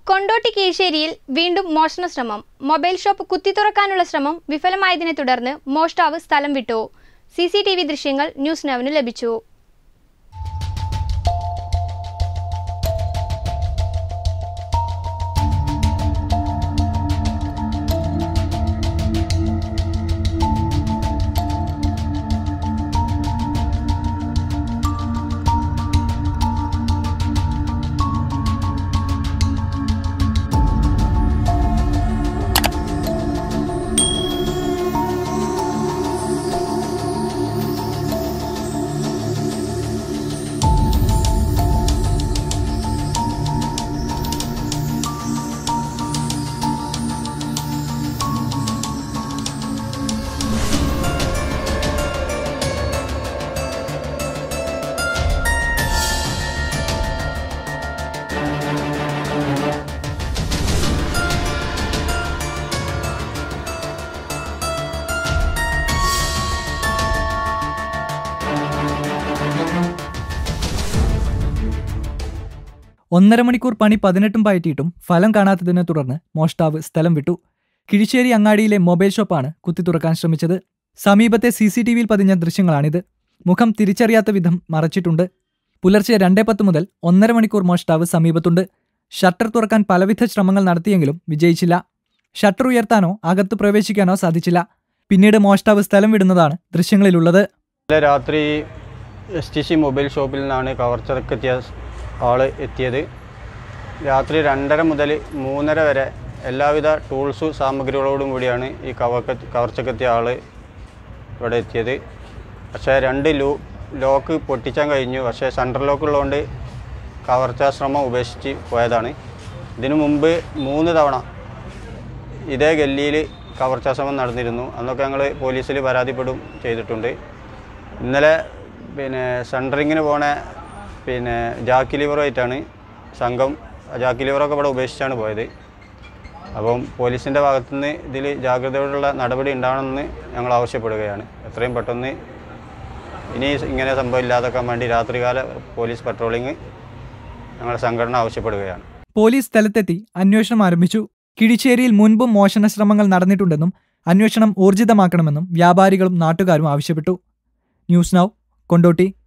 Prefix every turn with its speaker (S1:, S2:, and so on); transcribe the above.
S1: കൊണ്ടോട്ടി കീഴ്ശ്ശേരിയിൽ വീണ്ടും മോഷണ ശ്രമം മൊബൈൽ ഷോപ്പ് കുത്തിത്തുറക്കാനുള്ള ശ്രമം വിഫലമായതിനെ തുടർന്ന് മോഷ്ടാവ് സ്ഥലം വിട്ടു സി സി ടി വി ദൃശ്യങ്ങൾ ന്യൂസ് നവന് ലഭിച്ചു
S2: ഒന്നര മണിക്കൂർ പണി പതിനെട്ടും പയറ്റിയിട്ടും ഫലം കാണാത്തതിനെ തുടർന്ന് മോഷ്ടാവ് സ്ഥലം വിട്ടു കിഴിശ്ശേരി അങ്ങാടിയിലെ മൊബൈൽ ഷോപ്പാണ് കുത്തിത്തുറക്കാൻ ശ്രമിച്ചത് സമീപത്തെ സി സി ടി വിയിൽ പതിഞ്ഞ ദൃശ്യങ്ങളാണിത് മുഖം തിരിച്ചറിയാത്ത വിധം മറച്ചിട്ടുണ്ട് പുലർച്ചെ രണ്ടേ പത്ത് മുതൽ ഒന്നര മണിക്കൂർ മോഷ്ടാവ് സമീപത്തുണ്ട് ഷട്ടർ തുറക്കാൻ പലവിധ ശ്രമങ്ങൾ നടത്തിയെങ്കിലും വിജയിച്ചില്ല ഷട്ടർ ഉയർത്താനോ അകത്ത് പ്രവേശിക്കാനോ സാധിച്ചില്ല പിന്നീട് മോഷ്ടാവ് സ്ഥലം വിടുന്നതാണ് ദൃശ്യങ്ങളിലുള്ളത്
S3: ഇന്നലെ രാത്രി എസ് ടി സി മൊബൈൽ ഷോപ്പിൽ നിന്നാണ് കവർച്ചക്കെത്തിയ ആൾ എത്തിയത് രാത്രി രണ്ടര മുതൽ മൂന്നര വരെ എല്ലാവിധ ടൂൾസും സാമഗ്രികളോടും കൂടിയാണ് ഈ കവർക്ക കവർച്ചക്കെത്തിയ ആൾ ഇവിടെ എത്തിയത് പക്ഷേ രണ്ട് ലൂ ലോക്ക് പൊട്ടിച്ചാൻ കഴിഞ്ഞു പക്ഷേ സെൻട്രൽ ലോക്ക് ഉള്ളതുകൊണ്ട് കവർച്ചാ ശ്രമം ഉപേക്ഷിച്ച് പോയതാണ് ഇതിനു മുമ്പ് മൂന്ന് തവണ ഇതേ ഗല്ലിയിൽ കവർച്ചാ ശ്രമം നടന്നിരുന്നു അന്നൊക്കെ ഞങ്ങൾ പോലീസിൽ പരാതിപ്പെടും ചെയ്തിട്ടുണ്ട് ഇന്നലെ പിന്നെ സെൻട്രിങ്ങിന് പോണ പിന്നെ ജാക്കി ലിവറുമായിട്ടാണ് സംഘം ജാക്കി ലിവറൊക്കെ ഇവിടെ ഉപേക്ഷിച്ചാണ് പോയത് അപ്പം പോലീസിൻ്റെ ഭാഗത്തുനിന്ന് ഇതിൽ ജാഗ്രതയോടുള്ള നടപടി ഉണ്ടാവണമെന്ന് ഞങ്ങൾ ആവശ്യപ്പെടുകയാണ് എത്രയും പെട്ടെന്ന് ഇനി ഇങ്ങനെ സംഭവം ഇല്ലാതാക്കാൻ വേണ്ടി രാത്രികാല പോലീസ് പട്രോളിങ് ഞങ്ങളുടെ സംഘടന ആവശ്യപ്പെടുകയാണ്
S2: പോലീസ് സ്ഥലത്തെത്തി അന്വേഷണം ആരംഭിച്ചു കിഴിശ്ശേരിയിൽ മുൻപും മോഷണ ശ്രമങ്ങൾ നടന്നിട്ടുണ്ടെന്നും അന്വേഷണം ഊർജിതമാക്കണമെന്നും വ്യാപാരികളും നാട്ടുകാരും ആവശ്യപ്പെട്ടു ന്യൂസ് നൗ കൊണ്ടോട്ടി